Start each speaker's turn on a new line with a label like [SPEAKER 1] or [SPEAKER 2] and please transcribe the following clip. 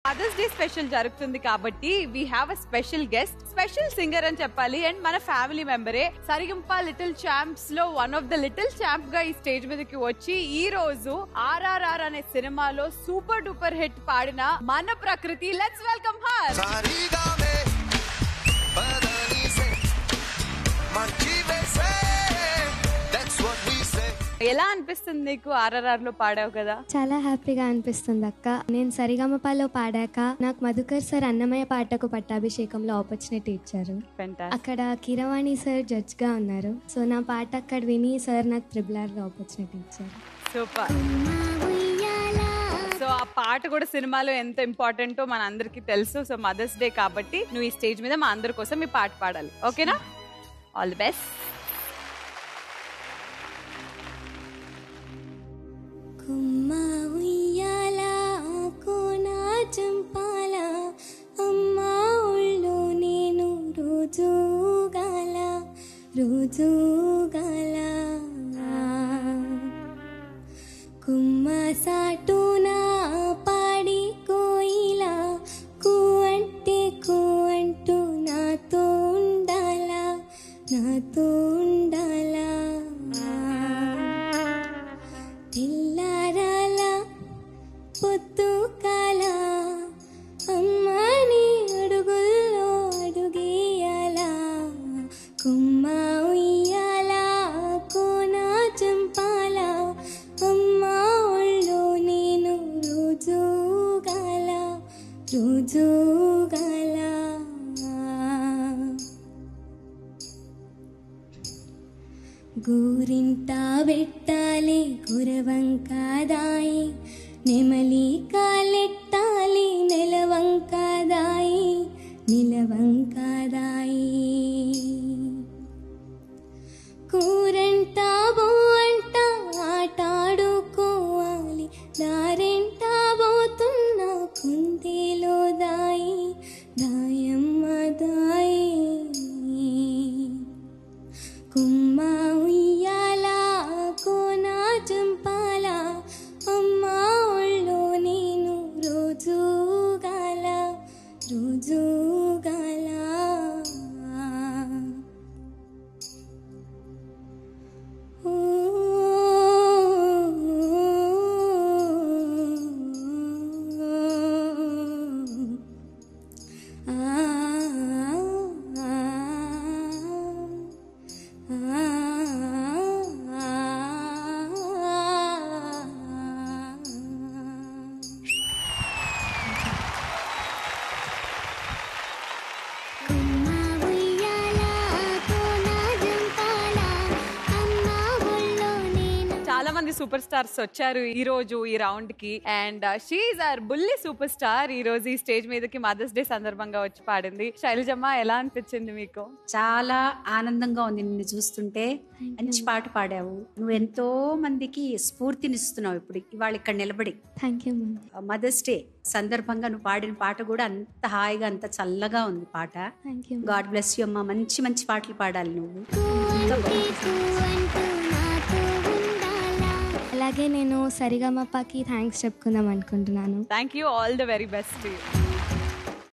[SPEAKER 1] Mothers day special జరుగుతుంది కాబట్టి we have a special guest special singer అని చెప్పాలి అండ్ మన ఫ్యామిలీ మెంబరే సరిగంప లిటిల్ ఛాంప్స్ లో one of the little champ గా ఈ స్టేజ్ మీదకి వచ్చి ఈ రోజు ఆర్ఆర్ఆర్ అనే సినిమాలో సూపర్ డూపర్ హిట్ పాడిన మన ప్రకృతి లెట్స్ వెల్కమ్ హర్
[SPEAKER 2] सारीगा में बदनी से मर्जी में से that's what we say
[SPEAKER 1] ఎలా అనిపిస్తుంది నీకు ఆర్ఆర్ఆర్ లో పాడావు కదా
[SPEAKER 3] చాలా హ్యాపీగా అనిపిస్తుంది అక్క నేను సరిగమపాలో పాడాక నాకు మధుకర్ సార్ అన్నమయ్య పాటకు పట్టాభిషేకంలో ఆపర్చునిటీ ఇచ్చారు
[SPEAKER 1] Fantastic.
[SPEAKER 3] అక్కడ కిరవాణి సార్ జడ్జ్ గా ఉన్నారు సో నా పాట అక్కడ విని సార్ నాకు త్రిబులర్ లో ఆపర్చునిటీ ఇచ్చారు
[SPEAKER 1] సూపర్ సో ఆ పాట కూడా సినిమాలో ఎంత ఇంపార్టెంటో మన అందరికీ తెలుసు సో మదర్స్ డే కాబట్టి నువ్వు ఈ స్టేజ్ మీద మా అందరి కోసం ఈ పాట పాడాలి ఓకేనా ఆల్ ది బెస్ట్
[SPEAKER 3] కుమ్మ ఉయ్యాల కోన చంపాల అమ్మ ఒళ్ళు నేను రోజు గాల రోజు గాల కుమ్మ సాటున పాడి కోయిలా కూ అంటే కూ అంటూ నాతో ఉండాలా నాతో ఉండాలా తెల్లారాల పొద్దు కాల అమ్మని అడుగుల్లో అడుగేయాల కుమ్మ ఉయ్యాల కోన చంపాల అమ్మ ఒళ్ళు నేను రోజు గాల రోజు గాల గూరింట పెట్టాలి గురవంకాదాయి నెమలి కాలెట్టాలి నెలవంకాదాయి నిలవంకాదాయి కూరంట బో అంట ఆటాడుకోవాలి దారెంట పోతున్నా కుందేలో దాయి దాయమ్మ దాయి కుమ్మ ఉయ్యాల కోన చంపాల అమ్మ ఒళ్ళు నేను రోజు గాల రోజు గాల ఓ
[SPEAKER 1] చాలా మంది సూపర్ స్టార్స్ వచ్చారు ఈ రోజు ఈ రౌండ్ కి అండ్ షీఈ్ ఆర్ బుల్లి సూపర్ స్టార్ ఈ రోజు ఈ స్టేజ్ మీదకి మదర్స్ డే సందర్భంగా వచ్చి పాడింది శైలజమ్మ ఎలా అనిపించింది మీకు
[SPEAKER 4] చాలా ఆనందంగా ఉంది నిన్ను చూస్తుంటే మంచి పాట పాడావు నువ్వు ఎంతో మందికి స్ఫూర్తినిస్తున్నావు ఇప్పుడు ఇవాళ ఇక్కడ నిలబడి
[SPEAKER 3] thank you ma'am
[SPEAKER 4] mother's day సందర్భంగా నువ్వు పాడిన పాట కూడా అంత హాయిగా అంత చల్లగా ఉంది పాట
[SPEAKER 3] thank you
[SPEAKER 4] god bless you అమ్మ మంచి మంచి పాటలు పాడాలి నువ్వు
[SPEAKER 3] అలాగే నేను సరిగమప్పకి థ్యాంక్స్ చెప్పుకుందాం అనుకుంటున్నాను
[SPEAKER 1] thank you all the very best